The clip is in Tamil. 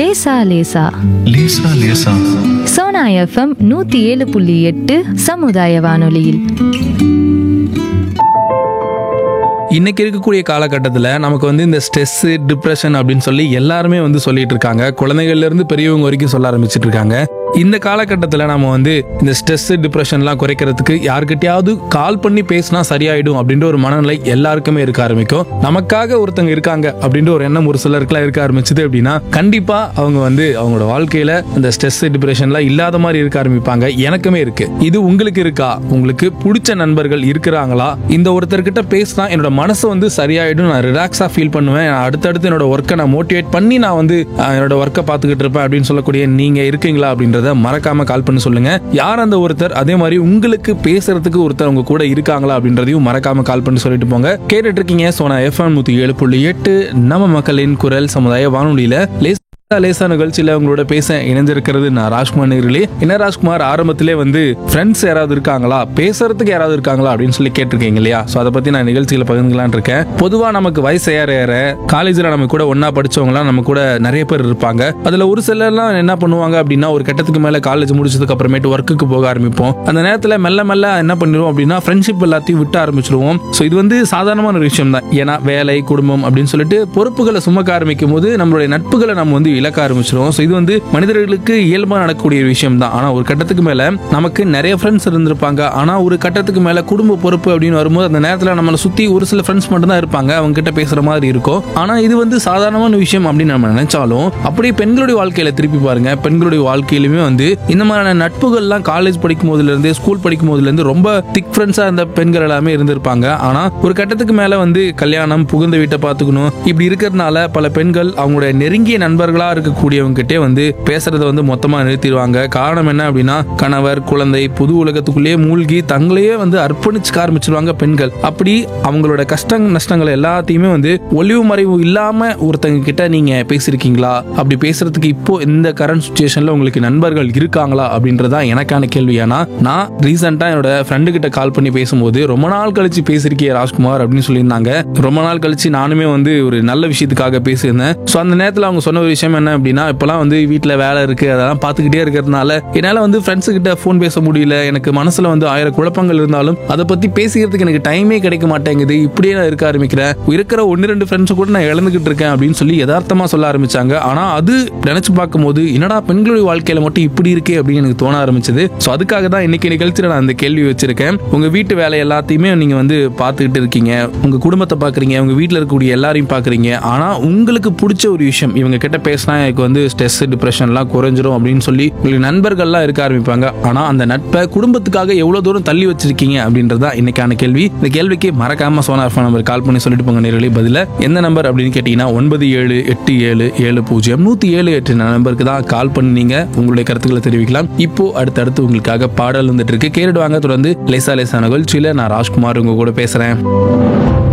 லேசா லேசா லேசா லேசா சோனா எஃப்எம் நூத்தி ஏழு புள்ளி எட்டு சமுதாய வானொலியில் இன்னைக்கு இருக்கக்கூடிய காலகட்டத்தில் நமக்கு வந்து இந்த ஸ்ட்ரெஸ் டிப்ரெஷன் அப்படின்னு சொல்லி எல்லாருமே வந்து சொல்லிட்டு இருக்காங்க குழந்தைகள்ல இருந்து பெரியவங்க வரைக்கும் சொல்ல ஆரம்பிச்சிட்டு இருக்காங்க இந்த காலகட்டத்தில் நம்ம வந்து இந்த ஸ்ட்ரெஸ் டிப்ரெஷன்லாம் குறைக்கிறதுக்கு யாருக்கிட்டையாவது கால் பண்ணி பேசினா சரியாயிடும் அப்படின்ற ஒரு மனநிலை எல்லாருக்குமே இருக்க ஆரம்பிக்கும் நமக்காக ஒருத்தங்க இருக்காங்க அப்படின்ற ஒரு எண்ணம் ஒரு சிலருக்குலாம் இருக்க ஆரம்பிச்சது அப்படின்னா கண்டிப்பா அவங்க வந்து அவங்களோட வாழ்க்கையில இந்த ஸ்ட்ரெஸ் டிப்ரெஷன்லாம் இல்லாத மாதிரி இருக்க ஆரம்பிப்பாங்க எனக்குமே இருக்கு இது உங்களுக்கு இருக்கா உங்களுக்கு பிடிச்ச நண்பர்கள் இருக்கிறாங்களா இந்த ஒருத்தர்கிட்ட பேசினா என்னோட மனசு வந்து சரியாயிடும் நான் ரிலாக்ஸா ஃபீல் பண்ணுவேன் நான் அடுத்தடுத்து என்னோட ஒர்க்கை நான் மோட்டிவேட் பண்ணி நான் வந்து அஹ், என்னோட ஒர்க்கை பார்த்துக்கிட்டு இருப்பேன் அப்படின்னு சொல்லக்கூடிய நீங்க இருக்கீங்களா அப்படின்றத மறக்காம கால் பண்ணி சொல்லுங்க யார் அந்த ஒருத்தர் அதே மாதிரி உங்களுக்கு பேசுறதுக்கு ஒருத்தர் உங்க கூட இருக்காங்களா அப்படின்றதையும் மறக்காம கால் பண்ணி சொல்லிட்டு போங்க கேட்டுட்டு இருக்கீங்க சோனா எஃப்எம் நூத்தி ஏழு புள்ளி எட்டு நம்ம மக்களின் குரல் சமுதாய வானொலியில லேசா லேசா நிகழ்ச்சியில உங்களோட பேச இணைஞ்சிருக்கிறது நான் ராஜ்குமார் நேர்களே என்ன ராஜ்குமார் ஆரம்பத்திலே வந்து ஃப்ரெண்ட்ஸ் யாராவது இருக்காங்களா பேசுறதுக்கு யாராவது இருக்காங்களா அப்படின்னு சொல்லி கேட்டிருக்கீங்க இல்லையா ஸோ அதை பத்தி நான் நிகழ்ச்சியில பகிர்ந்துக்கலாம்னு இருக்கேன் பொதுவா நமக்கு வயசு ஏற ஏற காலேஜ்ல நம்ம கூட ஒண்ணா படிச்சவங்கலாம் நம்ம கூட நிறைய பேர் இருப்பாங்க அதுல ஒரு சிலர்லாம் என்ன பண்ணுவாங்க அப்படின்னா ஒரு கட்டத்துக்கு மேல காலேஜ் முடிச்சதுக்கு அப்புறமேட்டு ஒர்க்குக்கு போக ஆரம்பிப்போம் அந்த நேரத்துல மெல்ல மெல்ல என்ன பண்ணிடுவோம் அப்படின்னா ஃப்ரெண்ட்ஷிப் எல்லாத்தையும் விட்டு ஆரம்பிச்சிருவோம் ஸோ இது வந்து சாதாரணமான ஒரு விஷயம் தான் ஏன்னா வேலை குடும்பம் அப்படின்னு சொல்லிட்டு பொறுப்புகளை சுமக்க ஆரம்பிக்கும் போது நம்மளுடைய நட்புகளை நம்ம வந்து இழக்க ஆரம்பிச்சிருவோம் ஸோ இது வந்து மனிதர்களுக்கு இயல்பா நடக்கக்கூடிய ஒரு விஷயம் தான் ஆனா ஒரு கட்டத்துக்கு மேல நமக்கு நிறைய ஃப்ரெண்ட்ஸ் இருந்திருப்பாங்க ஆனா ஒரு கட்டத்துக்கு மேல குடும்ப பொறுப்பு அப்படின்னு வரும்போது அந்த நேரத்துல நம்மளை சுத்தி ஒரு சில ஃப்ரெண்ட்ஸ் மட்டும் தான் இருப்பாங்க அவங்க கிட்ட பேசுற மாதிரி இருக்கும் ஆனா இது வந்து சாதாரணமான விஷயம் அப்படின்னு நம்ம நினைச்சாலும் அப்படியே பெண்களுடைய வாழ்க்கையில திருப்பி பாருங்க பெண்களுடைய வாழ்க்கையிலுமே வந்து இந்த மாதிரியான நட்புகள்லாம் காலேஜ் படிக்கும் போதுல இருந்து ஸ்கூல் படிக்கும் போதுல இருந்து ரொம்ப திக் ஃப்ரெண்ட்ஸா இருந்த பெண்கள் எல்லாமே இருந்திருப்பாங்க ஆனா ஒரு கட்டத்துக்கு மேல வந்து கல்யாணம் புகுந்த வீட்டை பார்த்துக்கணும் இப்படி இருக்கிறதுனால பல பெண்கள் அவங்களுடைய நெருங்கிய நண்பர்களா இருக்கக்கூடியவங்க கிட்டே வந்து பேசுறதை வந்து மொத்தமா நிறுத்திடுவாங்க காரணம் என்ன அப்படின்னா கணவர் குழந்தை புது உலகத்துக்குள்ளேயே மூழ்கி தங்களையே வந்து அர்ப்பணிச்சுக்க ஆரம்பிச்சிருவாங்க பெண்கள் அப்படி அவங்களோட கஷ்ட நஷ்டங்கள் எல்லாத்தையுமே வந்து ஒளிவு மறைவு இல்லாம ஒருத்தங்க கிட்ட நீங்க பேசியிருக்கீங்களா அப்படி பேசுறதுக்கு இப்போ இந்த கரண்ட் சுச்சுவேஷன்ல உங்களுக்கு நண்பர்கள் இருக்காங்களா அப்படின்றதா எனக்கான கேள்வி ஏன்னா நான் ரீசெண்டா என்னோட ஃப்ரெண்டு கிட்ட கால் பண்ணி பேசும்போது ரொம்ப நாள் கழிச்சு பேசியிருக்கே ராஜ்குமார் அப்படின்னு சொல்லியிருந்தாங்க ரொம்ப நாள் கழிச்சு நானுமே வந்து ஒரு நல்ல விஷயத்துக்காக பேசியிருந்தேன் ஸோ அந்த நேரத்தில் அவங்க சொன்ன ஒரு விஷயம் என்ன அப்படின்னா இப்போலாம் வந்து வீட்டில் வேலை இருக்கு அதெல்லாம் பார்த்துக்கிட்டே இருக்கிறதுனால என்னால் வந்து ஃப்ரெண்ட்ஸ் கிட்ட ஃபோன் பேச முடியல எனக்கு மனசுல வந்து ஆயிரம் குழப்பங்கள் இருந்தாலும் அதை பத்தி பேசிக்கிறதுக்கு எனக்கு டைமே கிடைக்க மாட்டேங்குது இப்படியே நான் இருக்க ஆரம்பிக்கிறேன் இருக்கிற ஒன்று ரெண்டு ஃப்ரெண்ட்ஸ் கூட நான் இழந்துகிட்டு இருக்கேன் அப்படின்னு சொல்லி யதார்த்தமா சொல்ல ஆரம்பிச்சாங்க ஆனா அது நினைச்சு பார்க்கும்போது என்னடா பெண்களுடைய வாழ்க்கையில மட்டும் இப்படி இருக்கே அப்படின்னு எனக்கு தோண ஆரம்பிச்சது ஸோ அதுக்காக தான் இன்னைக்கு நிகழ்ச்சியில் நான் அந்த கேள்வி வச்சிருக்கேன் உங்க வீட்டு வேலை எல்லாத்தையுமே நீங்க வந்து பார்த்துக்கிட்டு இருக்கீங்க உங்க குடும்பத்தை பாக்குறீங்க உங்க வீட்டில் இருக்கக்கூடிய எல்லாரையும் பாக்குறீங்க ஆனா உங்களுக்கு பிடிச்ச ஒரு விஷயம் இவங்க கிட்ட பேசினா எனக்கு வந்து ஸ்ட்ரெஸ் டிப்ரெஷன்லாம் குறைஞ்சிரும் அப்படின்னு சொல்லி உங்களுக்கு நண்பர்கள்லாம் இருக்க ஆரம்பிப்பாங்க ஆனா அந்த நட்பை குடும்பத்துக்காக எவ்வளவு தூரம் தள்ளி வச்சிருக்கீங்க அப்படின்றதா இன்னைக்கான கேள்வி இந்த கேள்விக்கு மறக்காம சோனா ஃபோன் நம்பர் கால் பண்ணி சொல்லிட்டு போங்க நேர்களே பதில எந்த நம்பர் அப்படின்னு கேட்டீங்கன்னா ஒன்பது ஏழு எட்டு ஏழு ஏழு பூஜ்ஜியம் நூத்தி ஏழு எட்டு நம்பருக்கு தான் கால் பண்ணி நீங்க உங்களுடைய கருத்துக்களை தெரிவிக்கலாம் இப்போ அடுத்தடுத்து உங்களுக்காக பாடல் வந்துட்டு இருக்கு கேட்டுடுவாங்க தொடர்ந்து லேசா லேசா நிகழ்ச்சியில நான் ராஜ்குமார் உங்க கூட பேசுறேன்